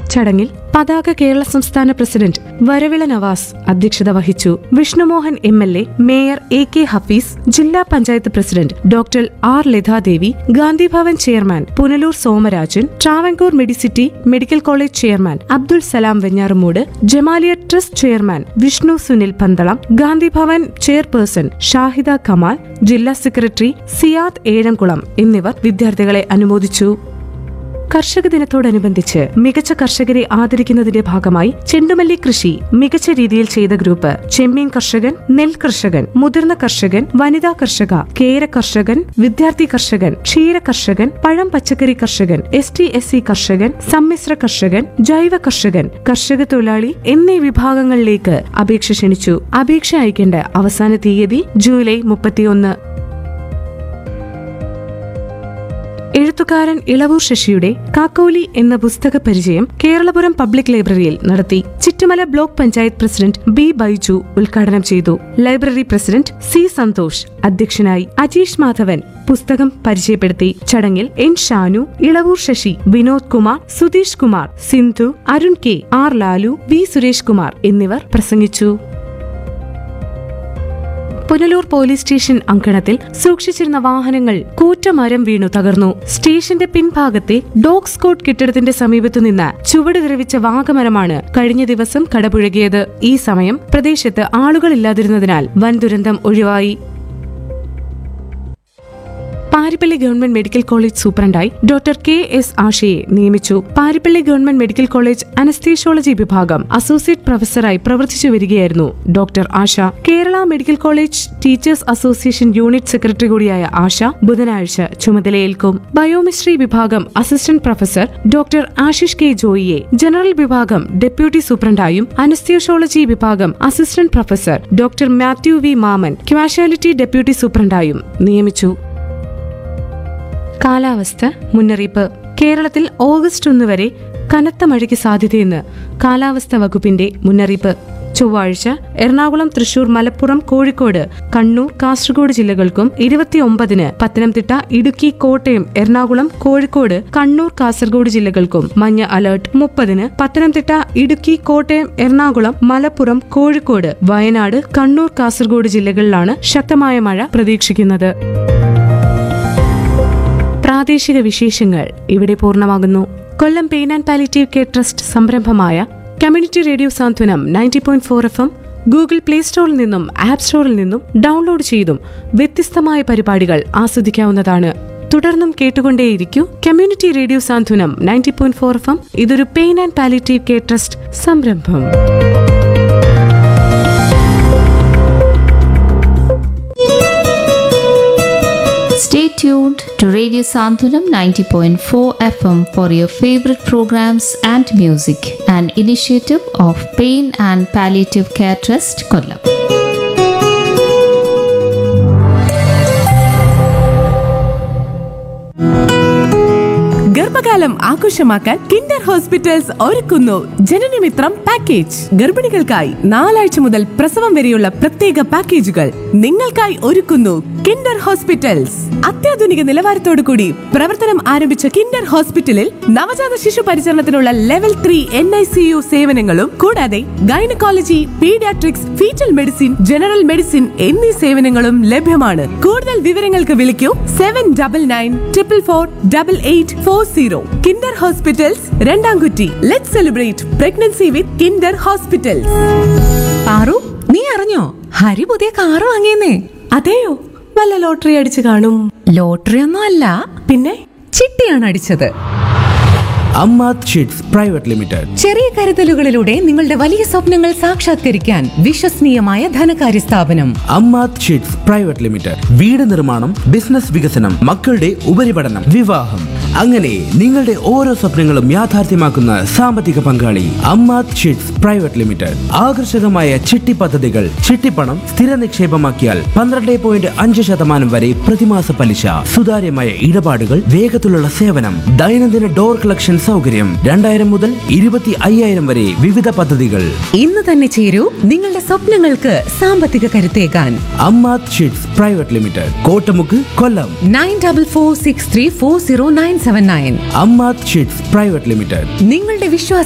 ചടങ്ങിൽ പതാക കേരള സംസ്ഥാന പ്രസിഡന്റ് വരവിള നവാസ് അധ്യക്ഷത വഹിച്ചു Vishnumohan M L A mayor A K Hafeez ജില്ലാ panchayat president doctor R Lathadevi Gandhibhavan chairman Punalur Somarajan Travancore medicity medical college chairman Abdul Salam Venjaramoodu Jamaliya trust chairman Vishnu Sunil Pandalam Gandhibhavan chairperson Shahida Kamal ജില്ലാ സെക്രട്ടറി സിയാദ് ഏഴംകുളം എന്നിവർ വിദ്യാർത്ഥികളെ അനുമോദിച്ചു കർഷക ദിനത്തോടനുബന്ധിച്ച് മികച്ച കർഷകരെ ആദരിക്കുന്നതിന്റെ ഭാഗമായി ചെണ്ടുമല്ലി കൃഷി മികച്ച രീതിയിൽ ചെയ്ത ഗ്രൂപ്പ് ചെമ്മീൻ കർഷകൻ നെൽ കർഷകൻ മുതിർന്ന കർഷകൻ വനിതാ കർഷക കേര കർഷകൻ വിദ്യാർത്ഥി കർഷകൻ ക്ഷീര കർഷകൻ പഴം പച്ചക്കറി കർഷകൻ എസ് ടി എസ് സി കർഷകൻ സമ്മിശ്ര കർഷകൻ ജൈവ കർഷകൻ കർഷക തൊഴിലാളി എന്നീ വിഭാഗങ്ങളിലേക്ക് അപേക്ഷ ക്ഷണിച്ചു അപേക്ഷ അയക്കേണ്ട അവസാന തീയതി ജൂലൈ മുപ്പത്തിയൊന്ന് എഴുത്തുകാരൻ ഇളവൂർ ശശിയുടെ കാക്കോലി എന്ന പുസ്തക പരിചയം കേരളപുരം പബ്ലിക് ലൈബ്രറിയിൽ നടത്തി Chittumala block panchayat president B Baiju ഉദ്ഘാടനം ചെയ്തു ലൈബ്രറി പ്രസിഡന്റ് സി സന്തോഷ് അധ്യക്ഷനായി അജീഷ് മാധവൻ പുസ്തകം പരിചയപ്പെടുത്തി ചടങ്ങിൽ N Shanu Elavoor Sasi Vinod Kumar Sudheesh Kumar Sindhu Arun K R Lalu V Suresh Kumar എന്നിവർ പ്രസംഗിച്ചു പുനലൂർ പോലീസ് സ്റ്റേഷൻ അങ്കണത്തിൽ സൂക്ഷിച്ചിരുന്ന വാഹനങ്ങൾ കൂറ്റമരം വീണു തകർന്നു സ്റ്റേഷന്റെ പിൻഭാഗത്തെ ഡോഗ് സ്കോട്ട് കെട്ടിടത്തിന്റെ സമീപത്തു നിന്ന് ചുവട് തെറിവിച്ച വാഗമരമാണ് കഴിഞ്ഞ ദിവസം കടപുഴകിയത് ഈ സമയം പ്രദേശത്ത് ആളുകളില്ലാതിരുന്നതിനാൽ വൻ ദുരന്തം ഒഴിവായി പാരിപ്പള്ളി ഗവൺമെന്റ് മെഡിക്കൽ കോളേജ് സൂപ്രണ്ടായി ഡോക്ടർ കെ എസ് ആഷയെ നിയമിച്ചു Parippally government medical college anaesthesiology വിഭാഗം അസോസിയേറ്റ് പ്രൊഫസറായി പ്രവർത്തിച്ചു വരികയായിരുന്നു doctor Asha Kerala medical college teachers association unit secretary കൂടിയായ ആശ ബുധനാഴ്ച ചുമതലയേൽക്കും ബയോമിസ്ട്രി വിഭാഗം assistant professor doctor Ashish K ജോയിയെ ജനറൽ വിഭാഗം ഡെപ്യൂട്ടി സൂപ്രണ്ടായും അനസ്തീഷോളജി വിഭാഗം assistant professor doctor Mathew V Mammen casualty deputy സൂപ്രണ്ടായും നിയമിച്ചു കാലാവസ്ഥ മുന്നറിയിപ്പ് കേരളത്തിൽ ഓഗസ്റ്റ് ഒന്ന് വരെ കനത്ത മഴയ്ക്ക് സാധ്യതയെന്ന് കാലാവസ്ഥാ വകുപ്പിന്റെ മുന്നറിയിപ്പ് ചൊവ്വാഴ്ച എറണാകുളം തൃശൂർ മലപ്പുറം കോഴിക്കോട് കണ്ണൂർ കാസർഗോഡ് ജില്ലകൾക്കും ഇരുപത്തിയൊമ്പതിന് പത്തനംതിട്ട ഇടുക്കി കോട്ടയം എറണാകുളം കോഴിക്കോട് കണ്ണൂർ കാസർഗോഡ് ജില്ലകൾക്കും മഞ്ഞ അലർട്ട് മുപ്പതിന് പത്തനംതിട്ട ഇടുക്കി കോട്ടയം എറണാകുളം മലപ്പുറം കോഴിക്കോട് വയനാട് കണ്ണൂർ കാസർഗോഡ് ജില്ലകളിലാണ് ശക്തമായ മഴ പ്രതീക്ഷിക്കുന്നത് പ്രാദേശിക വിശേഷങ്ങൾ ഇവിടെ പൂർണ്ണമാകുന്നു Kollam pain and palliative care trust സംരംഭമായ community radio Santhwanam ninety point four F M Google play സ്റ്റോറിൽ നിന്നും ആപ്പ് സ്റ്റോറിൽ നിന്നും ഡൗൺലോഡ് ചെയ്തും വ്യത്യസ്തമായ പരിപാടികൾ ആസ്വദിക്കാവുന്നതാണ് തുടർന്നും കേട്ടുകൊണ്ടേയിരിക്കൂ community radio Santhwanam ninety point four F M ഇതൊരു pain and palliative care trust സംരംഭം Stay tuned to Radio Santhanam 90.4 FM for your favorite programs and music, an initiative of Pain and Palliative Care Trust, Kollam. ഗർഭകാലം ആഘോഷമാക്കാൻ Kinder hospitals ഒരുക്കുന്നു ജനനമിത്രം package ഗർഭിണികൾക്കായി നാലാഴ്ച മുതൽ പ്രസവം വരെയുള്ള പ്രത്യേക പാക്കേജുകൾ നിങ്ങൾക്കായി ഒരുക്കുന്നു കിൻഡർ ഹോസ്പിറ്റൽസ് അത്യാധുനിക നിലവാരത്തോടു കൂടി പ്രവർത്തനം ആരംഭിച്ച കിൻഡർ ഹോസ്പിറ്റലിൽ നവജാത ശിശു പരിചരണത്തിനുള്ള level three N I C U സേവനങ്ങളും കൂടാതെ gynaecology paediatrics foetal medicine general medicine എന്നീ സേവനങ്ങളും ലഭ്യമാണ് കൂടുതൽ വിവരങ്ങൾക്ക് വിളിക്കൂ seven double nine triple four double eight four zero Kinder hospitals Randamkutty let celebrate pregnancy with Kinder hospitals Paru നീ അറിഞ്ഞോ ഹരി പുതിയ കാറ് വാങ്ങിയെന്നേ അതെയോ വല്ല ലോട്ടറി അടിച്ചു കാണും ലോട്ടറി ഒന്നും അല്ല പിന്നെ ചിട്ടിയാണ് അടിച്ചത് അമ്മാത് ഷീറ്റ്സ് പ്രൈവറ്റ് ലിമിറ്റഡ് ചെറിയ കരുതലുകളിലൂടെ നിങ്ങളുടെ വലിയ സ്വപ്നങ്ങൾ സാക്ഷാത്കരിക്കാൻ വിശ്വസനീയമായ ധനകാര്യ സ്ഥാപനം അമ്മാത് ഷീറ്റ്സ് പ്രൈവറ്റ് ലിമിറ്റഡ് വീട് നിർമ്മാണം ബിസിനസ് വികസനം മക്കളുടെ ഉപരിപഠനം വിവാഹം അങ്ങനെ നിങ്ങളുടെ ഓരോ സ്വപ്നങ്ങളും യാഥാർത്ഥ്യമാക്കുന്ന സാമ്പത്തിക പങ്കാളി അമ്മാത് ഷീറ്റ്സ് പ്രൈവറ്റ് ലിമിറ്റഡ് ആകർഷകമായ ചിട്ടി പദ്ധതികൾ ചിട്ടിപ്പണം സ്ഥിര നിക്ഷേപമാക്കിയാൽ പന്ത്രണ്ട് പോയിന്റ് അഞ്ച് ശതമാനം വരെ പ്രതിമാസ പലിശ സുതാര്യമായ ഇടപാടുകൾ വേഗത്തിലുള്ള സേവനം ദൈനംദിന ഡോർ കളക്ഷൻ സൗകര്യം രണ്ടായിരം മുതൽ ഇരുപത്തി അയ്യായിരം വരെ വിവിധ പദ്ധതികൾ ഇന്ന് തന്നെ ചേരൂ നിങ്ങളുടെ സ്വപ്നങ്ങൾക്ക് സാമ്പത്തിക കരുത്തേകാൻ Ammath chits private limited Kottamukku Kollam nine double four six three four zero nine seven nine Ammath chits private limited നിങ്ങളുടെ വിശ്വാസ